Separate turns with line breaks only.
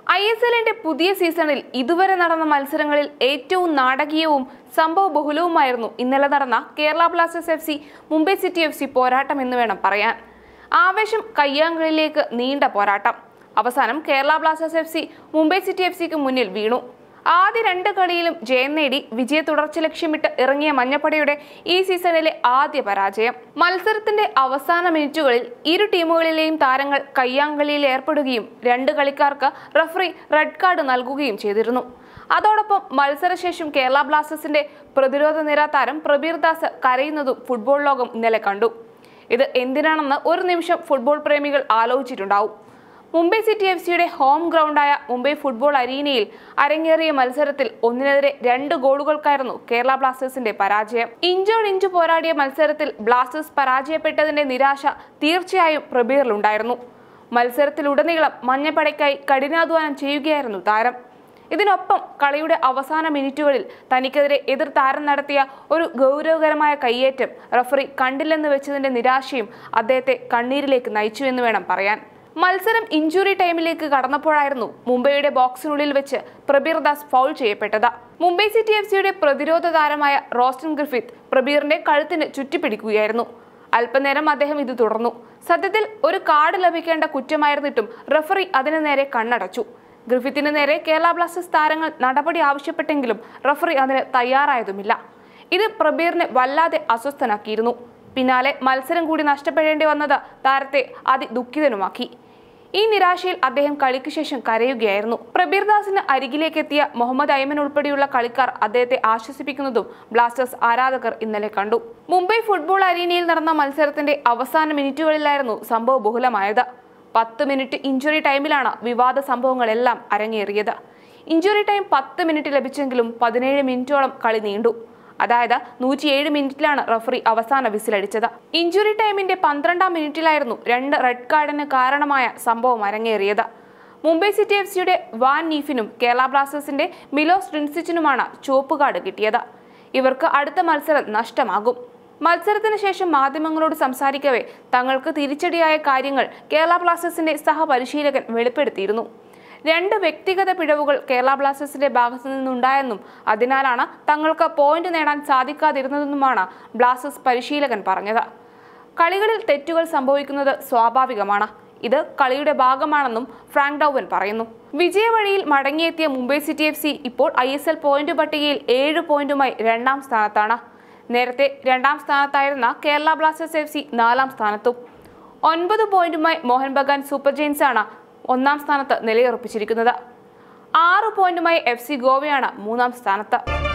I S എല്ലിന്റെ പുതിയ സീസണിൽ ഇതുവരെ നടന്ന മത്സരങ്ങളിൽ ഏറ്റവും നാടകീയവും സംഭവ ബഹുലവുമായിരുന്നു ഇന്നലെ നടന്ന Kerala Blasters F C Mumbai City F C പോരാട്ടം എന്ന് വേണം പറയാൻ ആവേശം കയ്യാങ്കളിലേക്ക് നീണ്ട പോരാട്ടം അവസാനം Kerala Blasters F C Mumbai City F സിക്ക് മുന്നിൽ വീണു ആദ്യ രണ്ട് കളിയിലും ജയം നേടി വിജയ തുടർച്ച ലക്ഷ്യമിട്ട് ഇറങ്ങിയ മഞ്ഞപ്പടയുടെ ഈ സീസണിലെ ആദ്യ പരാജയം മത്സരത്തിന്റെ അവസാന മിനിറ്റുകളിൽ ഇരു ടീമുകളിലെയും താരങ്ങൾ കയ്യാങ്കളിയിൽ ഏർപ്പെടുകയും രണ്ട് കളിക്കാർക്ക് റഫറി റെഡ് കാർഡ് നൽകുകയും ചെയ്തിരുന്നു അതോടൊപ്പം മത്സരശേഷം കേരള ബ്ലാസ്റ്റേഴ്സിന്റെ പ്രതിരോധ നിര താരം പ്രബീർ ദാസ് കരയുന്നതും ഫുട്ബോൾ ലോകം ഇന്നലെ കണ്ടു ഇത് എന്തിനാണെന്ന് ഒരു നിമിഷം ഫുട്ബോൾ പ്രേമികൾ ആലോചിച്ചിട്ടുണ്ടാവും മുംബൈ സിറ്റി എഫ് സിയുടെ ഹോം ഗ്രൗണ്ടായ മുംബൈ ഫുട്ബോൾ അരീനയിൽ അരങ്ങേറിയ മത്സരത്തിൽ ഒന്നിനെതിരെ രണ്ട് ഗോളുകൾക്കായിരുന്നു കേരള ബ്ലാസ്റ്റേഴ്സിന്റെ പരാജയം ഇഞ്ചോട് ഇഞ്ചു പോരാടിയ മത്സരത്തിൽ ബ്ലാസ്റ്റേഴ്സ് പരാജയപ്പെട്ടതിന്റെ നിരാശ തീർച്ചയായും പ്രബീറിലുണ്ടായിരുന്നു മത്സരത്തിലുടനീളം മഞ്ഞപ്പടയ്ക്കായി കഠിനാധ്വാനം ചെയ്യുകയായിരുന്നു താരം ഇതിനൊപ്പം കളിയുടെ അവസാന മിനിറ്റുകളിൽ തനിക്കെതിരെ എതിർ താരം നടത്തിയ ഒരു ഗൗരവകരമായ കയ്യേറ്റം റഫറി കണ്ടില്ലെന്ന് വെച്ചതിന്റെ നിരാശയും അദ്ദേഹത്തെ കണ്ണീരിലേക്ക് നയിച്ചു എന്ന് വേണം പറയാൻ മത്സരം ഇഞ്ചുറി ടൈമിലേക്ക് കടന്നപ്പോഴായിരുന്നു മുംബൈയുടെ ബോക്സിനുള്ളിൽ വെച്ച് പ്രബീർ ദാസ് ഫൗൾ ചെയ്യപ്പെട്ടത് മുംബൈ സിറ്റി എഫ് സിയുടെ പ്രതിരോധ താരമായ റോസ്റ്റൻ ഗ്രിഫിത്ത് പ്രബീറിന്റെ കഴുത്തിന് ചുറ്റിപ്പിടിക്കുകയായിരുന്നു അല്പനേരം അദ്ദേഹം ഇത് തുടർന്നു സത്യത്തിൽ ഒരു കാർഡ് ലഭിക്കേണ്ട കുറ്റമായിരുന്നിട്ടും റഫറി അതിനു നേരെ കണ്ണടച്ചു ഗ്രിഫിത്തിന് നേരെ കേരള ബ്ലാസ്റ്റേഴ്സ് താരങ്ങൾ നടപടി ആവശ്യപ്പെട്ടെങ്കിലും റഫറി അതിന് തയ്യാറായതുമില്ല ഇത് പ്രബീറിനെ വല്ലാതെ അസ്വസ്ഥനാക്കിയിരുന്നു പിന്നാലെ മത്സരം കൂടി നഷ്ടപ്പെടേണ്ടി വന്നത് താരത്തെ അതിദുഃഖിതനുമാക്കി ഈ നിരാശയിൽ അദ്ദേഹം കളിക്ക് ശേഷം കരയുകയായിരുന്നു പ്രബീർ ദാസിന് അരികിലേക്ക് എത്തിയ മുഹമ്മദ് ഐമൻ ഉൾപ്പെടെയുള്ള കളിക്കാർ അദ്ദേഹത്തെ ആശ്വസിപ്പിക്കുന്നതും ബ്ലാസ്റ്റേഴ്സ് ആരാധകർ ഇന്നലെ കണ്ടു മുംബൈ ഫുട്ബോൾ അരീനയിൽ നടന്ന മത്സരത്തിന്റെ അവസാന മിനിറ്റുകളിലായിരുന്നു സംഭവ ബഹുലമായത് പത്ത് മിനിറ്റ് ഇഞ്ചുറി ടൈമിലാണ് വിവാദ സംഭവങ്ങളെല്ലാം അരങ്ങേറിയത് ഇഞ്ചുറി ടൈം പത്ത് മിനിറ്റ് ലഭിച്ചെങ്കിലും പതിനേഴ് മിനിറ്റോളം കളി നീണ്ടു അതായത് നൂറ്റിയേഴ് മിനിറ്റിലാണ് റഫറി അവസാന വിസിലടിച്ചത് ഇഞ്ചുറി ടൈമിന്റെ പന്ത്രണ്ടാം മിനിറ്റിലായിരുന്നു രണ്ട് റെഡ് കാർഡിന് കാരണമായ സംഭവം അരങ്ങേറിയത് മുംബൈ സിറ്റി എഫ് സിയുടെ വാൻ നീഫിനും കേരള ബ്ലാസ്റ്റേഴ്സിന്റെ മിലോസ് ഡ്രിൻസിച്ചിനുമാണ് ചുവപ്പ് കാർഡ് കിട്ടിയത് ഇവർക്ക് അടുത്ത മത്സരം നഷ്ടമാകും മത്സരത്തിന് ശേഷം മാധ്യമങ്ങളോട് സംസാരിക്കവേ തങ്ങൾക്ക് തിരിച്ചടിയായ കാര്യങ്ങൾ കേരള ബ്ലാസ്റ്റേഴ്സിന്റെ സഹപരിശീലകൻ വെളിപ്പെടുത്തിയിരുന്നു രണ്ട് വ്യക്തിഗത പിഴവുകൾ കേരള ബ്ലാസ്റ്റേഴ്സിന്റെ ഭാഗത്തു നിന്നുണ്ടായെന്നും അതിനാലാണ് തങ്ങൾക്ക് പോയിന്റ് നേടാൻ സാധിക്കാതിരുന്നതെന്നുമാണ് ബ്ലാസ്റ്റേഴ്സ് പരിശീലകൻ പറഞ്ഞത് കളികളിൽ തെറ്റുകൾ സംഭവിക്കുന്നത് സ്വാഭാവികമാണ് ഇത് കളിയുടെ ഭാഗമാണെന്നും ഫ്രാങ്ക് ഡൌവൻ പറയുന്നു വിജയവഴിയിൽ മടങ്ങിയെത്തിയ മുംബൈ സിറ്റി എഫ് സി ഇപ്പോൾ ഐ എസ് എൽ പോയിന്റ് പട്ടികയിൽ ഏഴ് പോയിന്റുമായി രണ്ടാം സ്ഥാനത്താണ് നേരത്തെ രണ്ടാം സ്ഥാനത്തായിരുന്ന കേരള ബ്ലാസ്റ്റേഴ്സ് എഫ് സി നാലാം സ്ഥാനത്തും ഒൻപത് പോയിന്റുമായി മോഹൻ ബഗാൻ സൂപ്പർ ജെയിൻസ് ആണ് ഒന്നാം സ്ഥാനത്ത് നിലയുറപ്പിച്ചിരിക്കുന്നത് ആറ് പോയിന്റുമായി എഫ് സി ഗോവയാണ് മൂന്നാം സ്ഥാനത്ത്